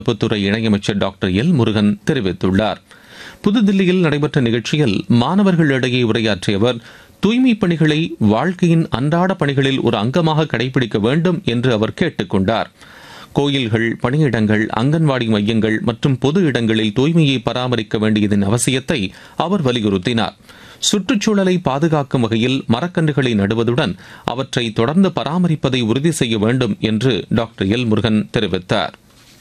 துறை இணையமைச்சர் doctor L Murugan தெரிவித்துள்ளார் புதுதில்லியில் நடைபெற்ற நிகழ்ச்சியில் மாணவர்களிடையே உரையாற்றிய அவர் தூய்மைப் பணிகளை வாழ்க்கையின் அன்றாட பணிகளில் ஒரு அங்கமாக கடைபிடிக்க வேண்டும் என்று அவர் கேட்டுக் கொண்டார் கோயில்கள் பணியிடங்கள் அங்கன்வாடி மையங்கள் மற்றும் பொது இடங்களில் தூய்மையை பராமரிக்க வேண்டியதன் அவசியத்தை அவர் வலியுறுத்தினார் சுற்றுச்சூழலை பாதுகாக்கும் வகையில் மரக்கன்றுகளை நடுவதுடன் அவற்றை தொடர்ந்து பராமரிப்பதை உறுதி செய்ய வேண்டும் என்று டாக்டர் எல் முருகன் தெரிவித்தார்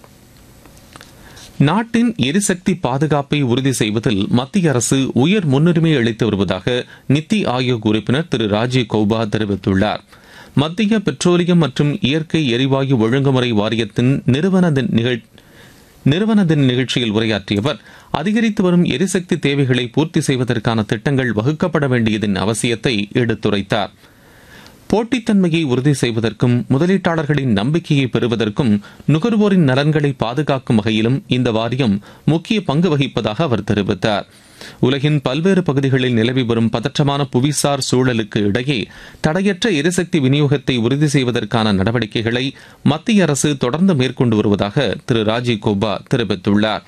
நாட்டின் எரிசக்தி பாதுகாப்பை உறுதி செய்வதில் மத்திய அரசு உயர் முன்னுரிமை அளித்து வருவதாக நித்தி ஆயோக் உறுப்பினர் திரு ராஜீவ் கௌபா தெரிவித்துள்ளார் மத்திய பெட்ரோலியம் மற்றும் இயற்கை எரிவாயு ஒழுங்குமுறை வாரியத்தின் நிறுவன தின நிகழ் நிறுவன தின நிகழ்ச்சியில் உரையாற்றிய அவர் அதிகரித்து வரும் எரிசக்தி தேவைகளை பூர்த்தி செய்வதற்கான திட்டங்கள் வகுக்கப்பட வேண்டியதன் அவசியத்தை எடுத்துரைத்தார் போட்டித்தன்மையை உறுதி செய்வதற்கும் முதலீட்டாளர்களின் நம்பிக்கையை பெறுவதற்கும் நுகர்வோரின் நலன்களை பாதுகாக்கும் வகையிலும் இந்த வாரியம் முக்கிய பங்கு வகிப்பதாக அவர் தெரிவித்தார் உலகின் பல்வேறு பகுதிகளில் நிலவி வரும் பதற்றமான புவிசார் சூழலுக்கு இடையே தடையற்ற எரிசக்தி விநியோகத்தை உறுதி செய்வதற்கான நடவடிக்கைகளை மத்திய அரசு தொடர்ந்து மேற்கொண்டு வருவதாக திரு ராஜீவ் கோபா தெரிவித்துள்ளார்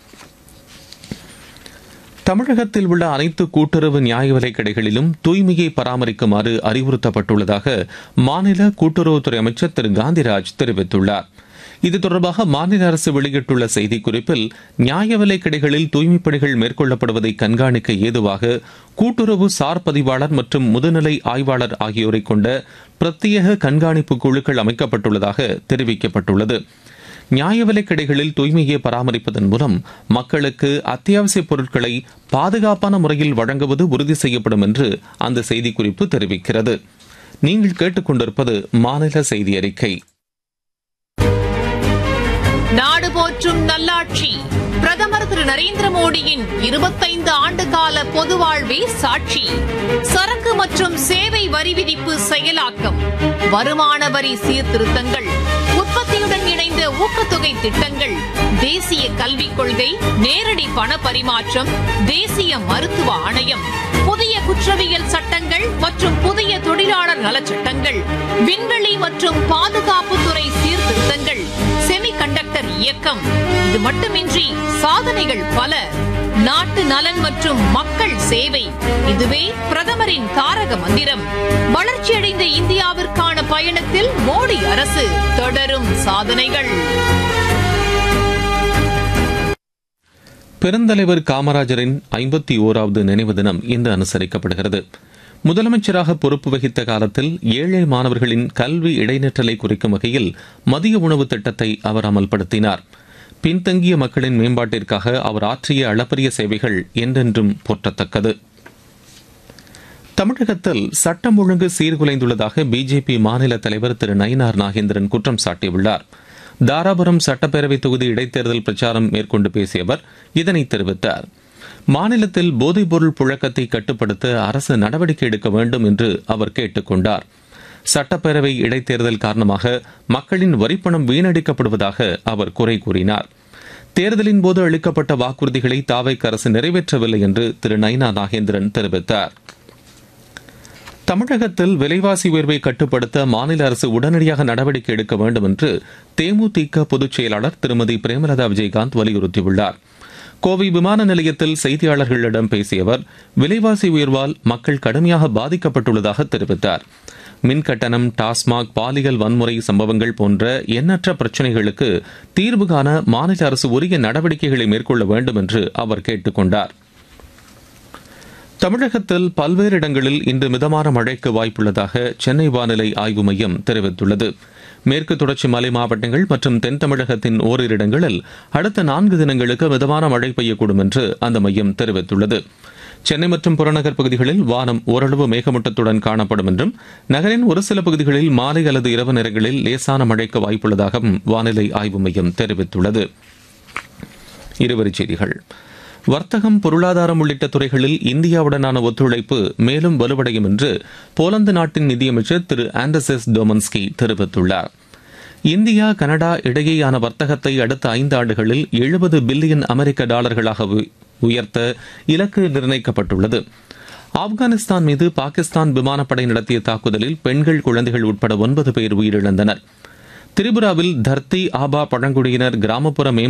தமிழகத்தில் உள்ள அனைத்து கூட்டுறவு நியாய விலைக் கடைகளிலும் தூய்மையை பராமரிக்குமாறு அறிவுறுத்தப்பட்டுள்ளதாக மாநில கூட்டுறவுத்துறை அமைச்சர் திரு காந்திராஜ் தெரிவித்துள்ளார் இது தொடர்பாக மாநில அரசு வெளியிட்டுள்ள செய்திக்குறிப்பில் நியாய விலைக் கடைகளில் தூய்மைப் பணிகள் மேற்கொள்ளப்படுவதை கண்காணிக்க ஏதுவாக கூட்டுறவு சார் பதிவாளர் மற்றும் முதுநிலை ஆய்வாளர் ஆகியோரை கொண்ட பிரத்யேக கண்காணிப்பு குழுக்கள் அமைக்கப்பட்டுள்ளதாக தெரிவிக்கப்பட்டுள்ளது நியாய விலைக் கடைகளில் தூய்மையை பராமரிப்பதன் மூலம் மக்களுக்கு அத்தியாவசிய பொருட்களை பாதுகாப்பான முறையில் வழங்குவது உறுதி செய்யப்படும் என்று அந்த செய்திக்குறிப்பு தெரிவிக்கிறது நீங்கள் கேட்டுக்கொண்டிருப்பது மாநில செய்தி அறிக்கை நாடு போற்றும் நல்லாட்சி பிரதமர் திரு நரேந்திர மோடியின் இருபத்தைந்து ஆண்டு கால பொது வாழ்வே சாட்சி சரக்கு மற்றும் சேவை வரி விதிப்பு செயலாக்கம் வருமான வரி சீர்திருத்தங்கள் உற்பத்தியுடன் இணைந்த ஊக்கத்தொகை திட்டங்கள் தேசிய கல்விக் கொள்கை நேரடி பண பரிமாற்றம் தேசிய மருத்துவ ஆணையம் புதிய குற்றவியல் சட்டங்கள் மற்றும் புதிய தொழிலாளர் நலச்சட்டங்கள் விண்வெளி மற்றும் பாதுகாப்புத்துறை சீர்திருத்தங்கள் செமி கண்டக்டர் இயக்கம் இது மட்டுமின்றி சாதனைகள் பல நாட்டு நலன் மற்றும் மக்கள் சேவை இதுவே பிரதமரின் தாரக மந்திரம் வளர்ச்சியடைந்த இந்தியாவிற்கான பயணத்தில் மோடி அரசு தொடரும் சாதனைகள் பெருந்தலைவர் காமராஜரின் ஐம்பத்தி ஓராவது நினைவு தினம் இன்று அனுசரிக்கப்படுகிறது முதலமைச்சராக பொறுப்பு வகித்த காலத்தில் ஏழை மாணவர்களின் கல்வி இடைநிற்றலை குறிக்கும் வகையில் மதிய உணவு திட்டத்தை அவர் அமல்படுத்தினார் பின்தங்கிய மக்களின் மேம்பாட்டிற்காக அவர் ஆற்றிய அளப்பரிய சேவைகள் என்றென்றும் போற்றத்தக்கது தமிழகத்தில் சட்டம் ஒழுங்கு சீர்குலைந்துள்ளதாக பிஜேபி மாநில தலைவர் திரு நயினார் நாகேந்திரன் குற்றம் சாட்டியுள்ளார் தாராபுரம் சட்டப்பேரவை தொகுதி இடைத்தேர்தல் பிரச்சாரம் மேற்கொண்டு பேசிய அவர் இதனை தெரிவித்தார் மாநிலத்தில் போதைப்பொருள் புழக்கத்தை கட்டுப்படுத்த அரசு நடவடிக்கை எடுக்க வேண்டும் என்று அவர் கேட்டுக் கொண்டார் சட்டப்பேரவை இடைத்தேர்தல் காரணமாக மக்களின் வரிப்பணம் வீணடிக்கப்படுவதாக அவர் குறை கூறினார் தேர்தலின் போது அளிக்கப்பட்ட வாக்குறுதிகளை தாவைக்கு அரசு நிறைவேற்றவில்லை என்று திரு நைனா நாகேந்திரன் தெரிவித்தார் தமிழகத்தில் விலைவாசி உயர்வை கட்டுப்படுத்த மாநில அரசு உடனடியாக நடவடிக்கை எடுக்க வேண்டும் என்று தேமுதிக பொதுச் செயலாளர் திருமதி பிரேமலதா விஜயகாந்த் வலியுறுத்தியுள்ளார் கோவை விமான நிலையத்தில் செய்தியாளர்களிடம் பேசிய அவர் விலைவாசி உயர்வால் மக்கள் கடுமையாக பாதிக்கப்பட்டுள்ளதாக தெரிவித்தார் மின் கட்டணம் டாஸ்மாக் பாலியல் வன்முறை சம்பவங்கள் போன்ற எண்ணற்ற பிரச்சினைகளுக்கு தீர்வு காண மாநில அரசு உரிய நடவடிக்கைகளை மேற்கொள்ள வேண்டும் என்று அவர் கேட்டுக் கொண்டார் தமிழகத்தில் பல்வேறு இடங்களில் இன்று மிதமான மழைக்கு வாய்ப்புள்ளதாக சென்னை வானிலை ஆய்வு மையம் தெரிவித்துள்ளது மேற்கு தொடர்ச்சி மலை மாவட்டங்கள் மற்றும் தென் தமிழகத்தின் ஓரிரு இடங்களில் அடுத்த நான்கு தினங்களுக்கு மிதமான மழை பெய்யக்கூடும் என்று அந்த மையம் தெரிவித்துள்ளது சென்னை மற்றும் புறநகர் பகுதிகளில் வானம் ஓரளவு மேகமூட்டத்துடன் காணப்படும் என்றும் நகரின் ஒரு சில பகுதிகளில் மாலை அல்லது இரவு நேரங்களில் லேசான மழைக்கு வாய்ப்புள்ளதாகவும் வானிலை ஆய்வு மையம் தெரிவித்துள்ளது இருவரிச் செய்திகள் வர்த்தகம் பொருளாதாரம் உள்ளிட்ட துறைகளில் இந்தியாவுடனான ஒத்துழைப்பு மேலும் வலுவடையும் என்று போலந்து நாட்டின் நிதியமைச்சர் திரு ஆண்டர்செஸ் டோமன்ஸ்கி தெரிவித்துள்ளார் இந்தியா கனடா இடையேயான வர்த்தகத்தை அடுத்த ஐந்து ஆண்டுகளில் எழுபது பில்லியன் அமெரிக்க டாலர்களாக உயர்த்த இலக்கு நிர்ணயிக்கப்பட்டுள்ளது ஆப்கானிஸ்தான் மீது பாகிஸ்தான் விமானப்படை நடத்திய தாக்குதலில் பெண்கள் குழந்தைகள் உட்பட ஒன்பது பேர் உயிரிழந்தனர் திரிபுராவில் தர்த்தி ஆபா பழங்குடியினர் கிராமப்புற மேம்பாட்டு